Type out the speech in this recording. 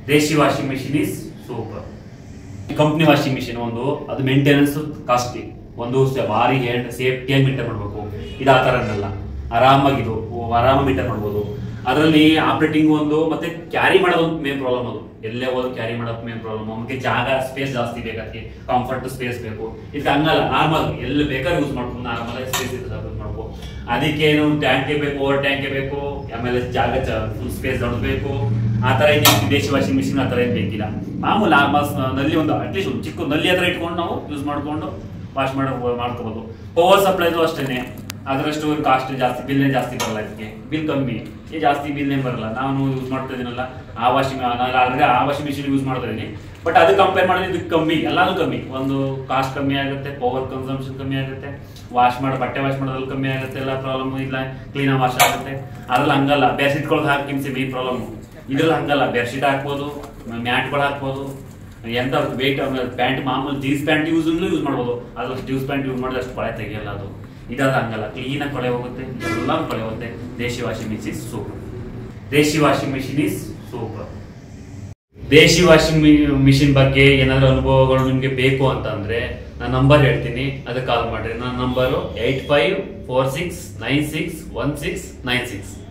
ದೇಶಿ washing machine is super company washing machine ಒಂದು ಅದು ಮೇಂಟೆನೆನ್ಸ್ ಕಾಸ್ಟ್ಲಿ ಒಂದು ಸ- ಭಾರಿ ಹ್ಯಾಂಡ್ ಸೇಫ್ಟಿಯಾಗಿ ಮೇಂಟೈನ್ ಮಾಡಬೇಕು ಇದು ಆ ಥರ ಅನ್ನಲ್ಲ ಆರಾಮಾಗಿದು ಆರಾಮ ಮೇಂಟೈನ್ ಮಾಡ್ಬೋದು ಅದರಲ್ಲಿ ಆಪರೇಟಿಂಗ್ ಒಂದು ಮತ್ತೆ ಕ್ಯಾರಿ ಮಾಡೋದು ಮೇನ್ ಪ್ರಾಬ್ಲಮ್ ಅದು ಎಲ್ಲೇ ಹೋದ್ರು ಕ್ಯಾರಿ ಮಾಡೋದು ಮೇನ್ ಪ್ರಾಬ್ಲಮ್ ನಮಗೆ ಜಾಗ ಸ್ಪೇಸ್ ಜಾಸ್ತಿ ಬೇಕಾಗಿ ಕಂಫರ್ಟ್ ಸ್ಪೇಸ್ ಬೇಕು ಇದಕ್ಕೆ ಹಂಗಲ್ಲ ನಾರ್ಮಲ್ ಎಲ್ಲಿ ಬೇಕಾದ್ರೆ ಯೂಸ್ ಮಾಡ್ಕೊಂಡು ನಾರ್ಮಲ್ ಸ್ಪೇಸ್ ಯೂಸ್ ಮಾಡ್ಕೋ ಅದಕ್ಕೆ ಏನು ಟ್ಯಾಂಕೆ ಬೇಕು ಓವರ್ ಟ್ಯಾಂಕೆ ಬೇಕು ಆಮೇಲೆ ಜಾಗ ಫುಲ್ ಸ್ಪೇಸ್ ದೊಡ್ಡಬೇಕು ಆ ಥರ ಏನು ದೇಶಿ ವಾಷಿಂಗ್ ಮಿಷಿನ್ ಆ ಥರ ಏನು ಬೇಕಿಲ್ಲ ಮಾಮೂಲು ನಾರ್ಮಲ್ ನಲ್ಲಿ ಒಂದು ಅಟ್ಲೀಸ್ಟ್ ಒಂದು ಚಿಕ್ಕ ನಲ್ಲಿ ಹತ್ರ ಇಟ್ಕೊಂಡು ನಾವು ಯೂಸ್ ಮಾಡ್ಕೊಂಡು ವಾಶ್ ಮಾಡೋ ಮಾಡ್ಕೋಬೋದು ಪವರ್ ಸಪ್ಲೈದು ಅಷ್ಟೇನೆ ಅದರಷ್ಟು ಕಾಸ್ಟ್ ಜಾಸ್ತಿ ಬಿಲ್ನೇ ಜಾಸ್ತಿ ಬರಲ್ಲ ಇದಕ್ಕೆ ಬಿಲ್ ಕಮ್ಮಿ ಈ ಜಾಸ್ತಿ ಬಿಲ್ನೇ ಬರಲ್ಲ ನಾನು ಯೂಸ್ ಮಾಡ್ತಾ ಇದೀನಲ್ಲ ಆ ವಾಷಿಂಗ್ ನಾನು ಆಲ್ರೆಡಿ ಆ ವಾಷಿಂಗ್ ಮಿಷಿನ್ ಯೂಸ್ ಮಾಡ್ತಾ ಇದೀನಿ ಬಟ್ ಅದು ಕಂಪೇರ್ ಮಾಡಿದ್ರೆ ಇದಕ್ಕೆ ಕಮ್ಮಿ ಎಲ್ಲಾನು ಕಮ್ಮಿ ಒಂದು ಕಾಸ್ಟ್ ಕಮ್ಮಿ ಆಗುತ್ತೆ ಪವರ್ ಕನ್ಸಂಪ್ಷನ್ ಕಮ್ಮಿ ಆಗುತ್ತೆ ವಾಶ್ ಮಾಡಿ ಬಟ್ಟೆ ವಾಶ್ ಮಾಡೋದ್ರಲ್ಲಿ ಕಮ್ಮಿ ಆಗುತ್ತೆ ಎಲ್ಲ ಪ್ರಾಬ್ಲಮ್ ಇಲ್ಲ ಕ್ಲೀನ್ ವಾಶ್ ಆಗುತ್ತೆ ಅದ್ರಲ್ಲಿ ಹಂಗಲ್ಲ ಬೆಡ್ಶೀಟ್ ಕೊಳಗೆ ಹಾಕಿ ಈ ಪ್ರಾಬ್ಲಮ್ ಇದ್ರಲ್ಲಿ ಹಂಗಲ್ಲ ಬೆಡ್ಶೀಟ್ ಹಾಕ್ಬೋದು ಮ್ಯಾಟ್ಗಳು ಹಾಕ್ಬೋದು ಎಂತ ವೇಟ್ ಪ್ಯಾಂಟ್ ಮಾಮೂಲಿ ಜೀನ್ಸ್ ಪ್ಯಾಂಟ್ ಯೂಸ್ ಯೂಸ್ ಮಾಡ್ಬೋದು ಅದು ಜೀನ್ಸ್ ಪ್ಯಾಂಟ್ ಯೂಸ್ ಮಾಡಿದ್ರೆ ಅಷ್ಟು ಕೊಳೆ ತೆಗಿಯಲ್ಲ ಅದು ಇದಾದ ಹಂಗಲ್ಲ ಕ್ಲೀನಾಗಿ ಕೊಳೆ ಹೋಗುತ್ತೆ ಎಲ್ಲ ಕೊಳೆ ಹೋಗುತ್ತೆ Desi washing machine super Desi washing machine is super Desi washing machine ಬಗ್ಗೆ ಏನಾದರೂ ಅನುಭವಗಳು ನಿಮಗೆ ಬೇಕು ಅಂತ ಅಂದ್ರೆ ನಾನು ನಂಬರ್ ಹೇಳ್ತೀನಿ ಅದಕ್ಕೆ ಕಾಲ್ ಮಾಡ್ರಿ ನನ್ನ number eight five four six nine six one six nine six